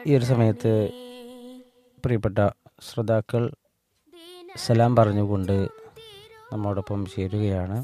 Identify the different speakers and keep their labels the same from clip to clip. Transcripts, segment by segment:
Speaker 1: ഈ ഒരു സമയത്ത് പ്രിയപ്പെട്ട ശ്രോതാക്കൾ സലാം പറഞ്ഞുകൊണ്ട് നമ്മോടൊപ്പം ചേരുകയാണ്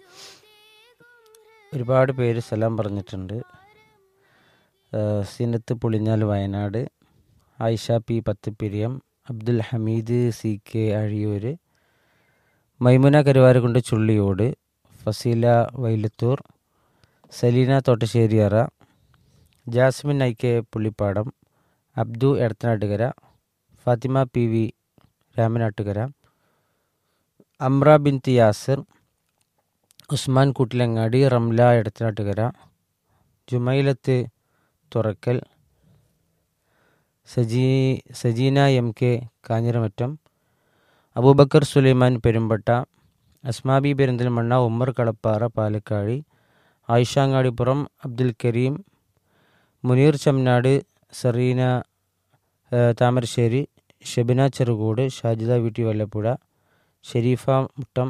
Speaker 1: ഒരുപാട് പേര് സലാം പറഞ്ഞിട്ടുണ്ട് ഏഹ് Sinath Pulinjal Wayanad Ayisha P Pathippiriyam Abdul Hameed C K Azhiyur Maimuna Karuvarakundu Chulliyode Faseela Vailathur Saleena Thottasseriyara Jasmin I K Pullippadam Abdu Edathanattukara Fathima P V Ramanattukara Amra bin Yasir Usman Kuttilangadi Ramla Edathanattukara Jumailath Thurakkal Saji Sajeena M K Kanjiramattam Aboobacker Sulaiman Perumbatta Asmabi Perinthalmanna Ummer Kalappara Palakkazhi ആയിഷാങ്ങാടിപ്പുറം അബ്ദുൽ കരീം മുനീർ ചമ്നാട് സെറീന ഏഹ്, താമരശ്ശേരി ഷെബിന ചെറുകൂട് ഷാജിദ വീട്ടി വല്ലപ്പുഴ ഷെരീഫ മുട്ടം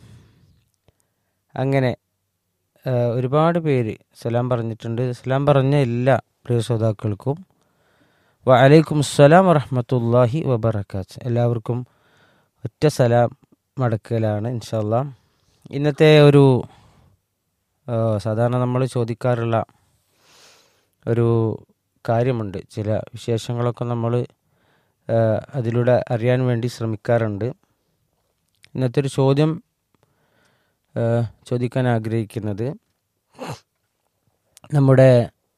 Speaker 1: അങ്ങനെ ഏഹ്, ഒരുപാട് പേര് സലാം പറഞ്ഞിട്ടുണ്ട് സലാം പറഞ്ഞ എല്ലാ പ്രിയ ശ്രോതാക്കൾക്കും വലൈക്കും അസ്സലാം വറഹമത്തല്ലാഹി വബർക്കാത്ത് എല്ലാവർക്കും ഒറ്റ സലാം മടക്കലാണ് ഇൻഷല്ല ഇന്നത്തെ ഒരു ആ, സാധാരണ നമ്മൾ ചോദിക്കാറുള്ള ഒരു കാര്യമുണ്ട് ചില വിശേഷങ്ങളൊക്കെ നമ്മൾ അതിലൂടെ അറിയാൻ വേണ്ടി ശ്രമിക്കാറുണ്ട് ഇന്നത്തെ ഒരു ചോദ്യം ആ, ചോദിക്കാൻ ആഗ്രഹിക്കുന്നത് നമ്മുടെ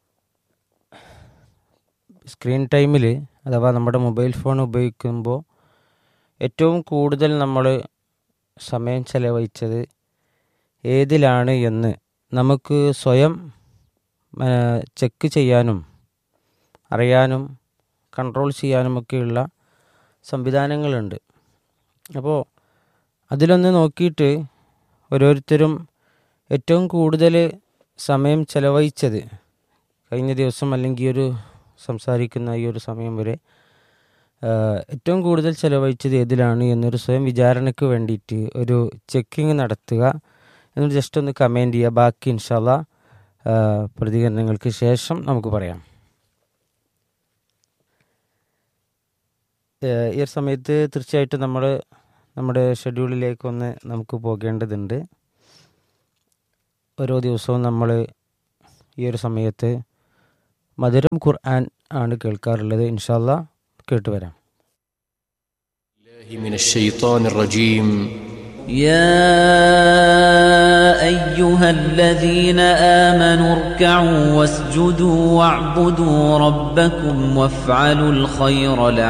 Speaker 1: സ്ക്രീൻ ടൈമിൽ അഥവാ നമ്മുടെ മൊബൈൽ ഫോൺ ഉപയോഗിക്കുമ്പോൾ ഏറ്റവും കൂടുതൽ നമ്മൾ സമയം ചെലവഴിച്ചത് ഏതിലാണ് എന്ന് നമുക്ക് സ്വയം ആ, ചെക്ക് ചെയ്യാനും അറിയാനും കൺട്രോൾ ചെയ്യാനുമൊക്കെയുള്ള സംവിധാനങ്ങളുണ്ട് അപ്പോൾ അതിലൊന്ന് നോക്കിയിട്ട് ഓരോരുത്തരും ഏറ്റവും കൂടുതൽ സമയം ചെലവഴിച്ചത് കഴിഞ്ഞ ദിവസം അല്ലെങ്കിൽ ഈ ഒരു സംസാരിക്കുന്ന ഈ ഒരു സമയം വരെ ആ, ഏറ്റവും കൂടുതൽ ചെലവഴിച്ചത് ഏതിലാണ് എന്നൊരു സ്വയം വിചാരണയ്ക്ക് വേണ്ടിയിട്ട് ഒരു ചെക്കിങ് നടത്തുക എന്നിട്ട് ജസ്റ്റ് ഒന്ന് കമൻറ്റ് ചെയ്യുക ബാക്കി ഇൻഷാല്ല പ്രതികരണങ്ങൾക്ക് ശേഷം നമുക്ക് പറയാം ഏഹ് ഈ ഒരു സമയത്ത് തീർച്ചയായിട്ടും നമ്മൾ നമ്മുടെ ഷെഡ്യൂളിലേക്ക് ഒന്ന് നമുക്ക് പോകേണ്ടതുണ്ട് ഓരോ ദിവസവും നമ്മൾ ഈ ഒരു സമയത്ത് മധുരം ഖുർആൻ ആണ് കേൾക്കാറുള്ളത് ഇൻഷാല്ല കേട്ടുവരാം
Speaker 2: الله من الشيطان الرجيم
Speaker 3: يا ايها الذين امنوا اركعوا واسجدوا واعبدوا ربكم وافعلوا الخير لعلكم